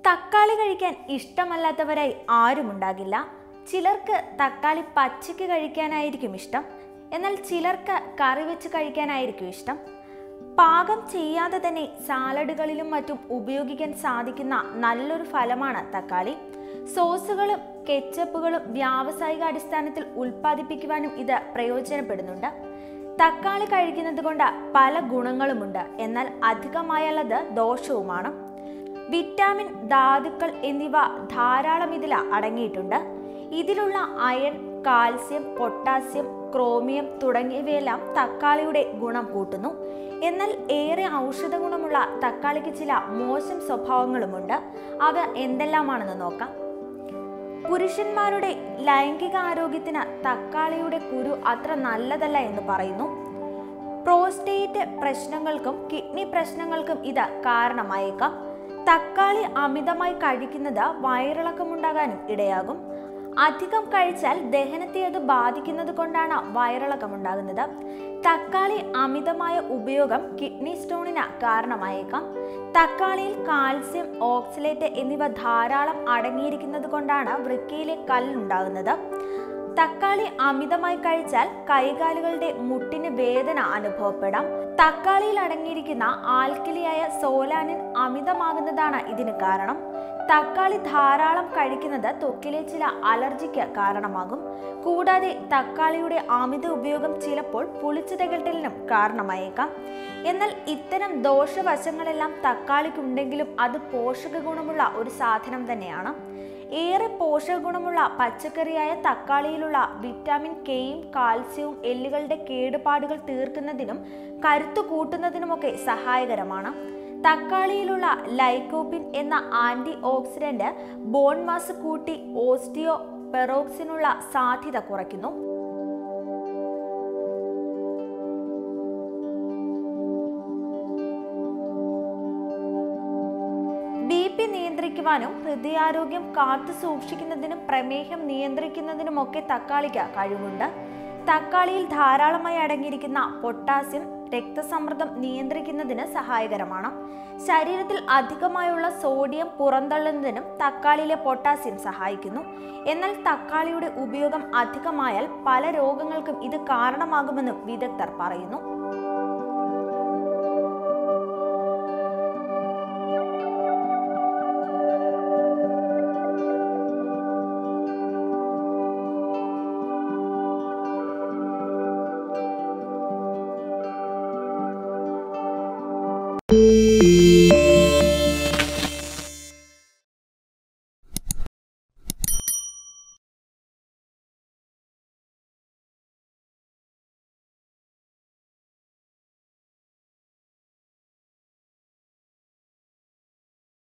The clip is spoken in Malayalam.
തക്കാളി കഴിക്കാൻ ഇഷ്ടമല്ലാത്തവരായി ആരുമുണ്ടാകില്ല ചിലർക്ക് തക്കാളി പച്ചയ്ക്ക് കഴിക്കാനായിരിക്കും ഇഷ്ടം എന്നാൽ ചിലർക്ക് കറി വെച്ച് കഴിക്കാനായിരിക്കും ഇഷ്ടം പാകം ചെയ്യാതെ തന്നെ സാലഡുകളിലും മറ്റും ഉപയോഗിക്കാൻ സാധിക്കുന്ന നല്ലൊരു ഫലമാണ് തക്കാളി സോസുകളും കെച്ചപ്പുകളും വ്യാവസായിക അടിസ്ഥാനത്തിൽ ഉൽപ്പാദിപ്പിക്കുവാനും ഇത് പ്രയോജനപ്പെടുന്നുണ്ട് തക്കാളി കഴിക്കുന്നത് കൊണ്ട് പല ഗുണങ്ങളുമുണ്ട് എന്നാൽ അധികമായുള്ളത് ദോഷവുമാണ് വിറ്റാമിൻ ധാതുക്കൾ എന്നിവ ധാരാളം ഇതിൽ അടങ്ങിയിട്ടുണ്ട് ഇതിലുള്ള അയൺ കാൽസ്യം പൊട്ടാസ്യം ക്രോമിയം തുടങ്ങിയവയെല്ലാം തക്കാളിയുടെ ഗുണം കൂട്ടുന്നു എന്നാൽ ഏറെ ഔഷധ ഗുണമുള്ള തക്കാളിക്ക് ചില മോശം സ്വഭാവങ്ങളുമുണ്ട് അവ എന്തെല്ലാമാണെന്ന് നോക്കാം പുരുഷന്മാരുടെ ലൈംഗിക ആരോഗ്യത്തിന് തക്കാളിയുടെ കുരു അത്ര നല്ലതല്ല എന്ന് പറയുന്നു പ്രോസ്റ്റേറ്റ് പ്രശ്നങ്ങൾക്കും കിഡ്നി പ്രശ്നങ്ങൾക്കും ഇത് കാരണമായേക്കാം തക്കാളി അമിതമായി കഴിക്കുന്നത് വയറിളക്കമുണ്ടാകാനും ഇടയാകും അധികം കഴിച്ചാൽ ദഹനത്തെ അത് ബാധിക്കുന്നത് കൊണ്ടാണ് വയറിളക്കമുണ്ടാകുന്നത് തക്കാളി അമിതമായ ഉപയോഗം കിഡ്നി സ്റ്റോണിന് കാരണമായേക്കാം തക്കാളിയിൽ കാൽസ്യം ഓക്സലേറ്റ് എന്നിവ ധാരാളം അടങ്ങിയിരിക്കുന്നത് കൊണ്ടാണ് വൃക്കയിലെ കല്ലുണ്ടാകുന്നത് തക്കാളി അമിതമായി കഴിച്ചാൽ കൈകാലുകളുടെ മുട്ടിന് വേദന അനുഭവപ്പെടാം തക്കാളിയിൽ അടങ്ങിയിരിക്കുന്ന ആൽക്കലിയായ സോലാനിൻ അമിതമാകുന്നതാണ് ഇതിന് കാരണം തക്കാളി ധാരാളം കഴിക്കുന്നത് ത്വക്കിലെ ചില അലർജിക്ക് കാരണമാകും കൂടാതെ തക്കാളിയുടെ അമിത ഉപയോഗം ചിലപ്പോൾ പുളിച്ചു തികട്ടലിനും കാരണമായേക്കാം എന്നാൽ ഇത്തരം ദോഷവശങ്ങളെല്ലാം തക്കാളിക്കുണ്ടെങ്കിലും അത് പോഷക ഗുണമുള്ള ഒരു സാധനം തന്നെയാണ് ഏറെ പോഷകഗുണമുള്ള പച്ചക്കറിയായ തക്കാളിയിലുള്ള വിറ്റാമിൻ കെയും കാൽസ്യവും എല്ലുകളുടെ കേടുപാടുകൾ തീർക്കുന്നതിനും കരുത്തു കൂട്ടുന്നതിനുമൊക്കെ സഹായകരമാണ് തക്കാളിയിലുള്ള ലൈക്കോപ്പിൻ എന്ന ആന്റി ഓക്സിഡന്റ് ബോൺ മാസ് കൂട്ടി ഓസ്റ്റിയോ പെറോക്സിനുള്ള സാധ്യത കുറയ്ക്കുന്നു ബി പി നിയന്ത്രിക്കുവാനും ഹൃദയാരോഗ്യം കാത്തു സൂക്ഷിക്കുന്നതിനും പ്രമേഹം നിയന്ത്രിക്കുന്നതിനുമൊക്കെ തക്കാളിക്ക് കഴിവുണ്ട് തക്കാളിയിൽ ധാരാളമായി അടങ്ങിയിരിക്കുന്ന പൊട്ടാസ്യം രക്തസമ്മർദ്ദം നിയന്ത്രിക്കുന്നതിന് സഹായകരമാണ് ശരീരത്തിൽ അധികമായുള്ള സോഡിയം പുറന്തള്ളുന്നതിനും തക്കാളിയിലെ പൊട്ടാസ്യം സഹായിക്കുന്നു എന്നാൽ തക്കാളിയുടെ ഉപയോഗം അധികമായാൽ പല രോഗങ്ങൾക്കും ഇത് കാരണമാകുമെന്നും വിദഗ്ധർ പറയുന്നു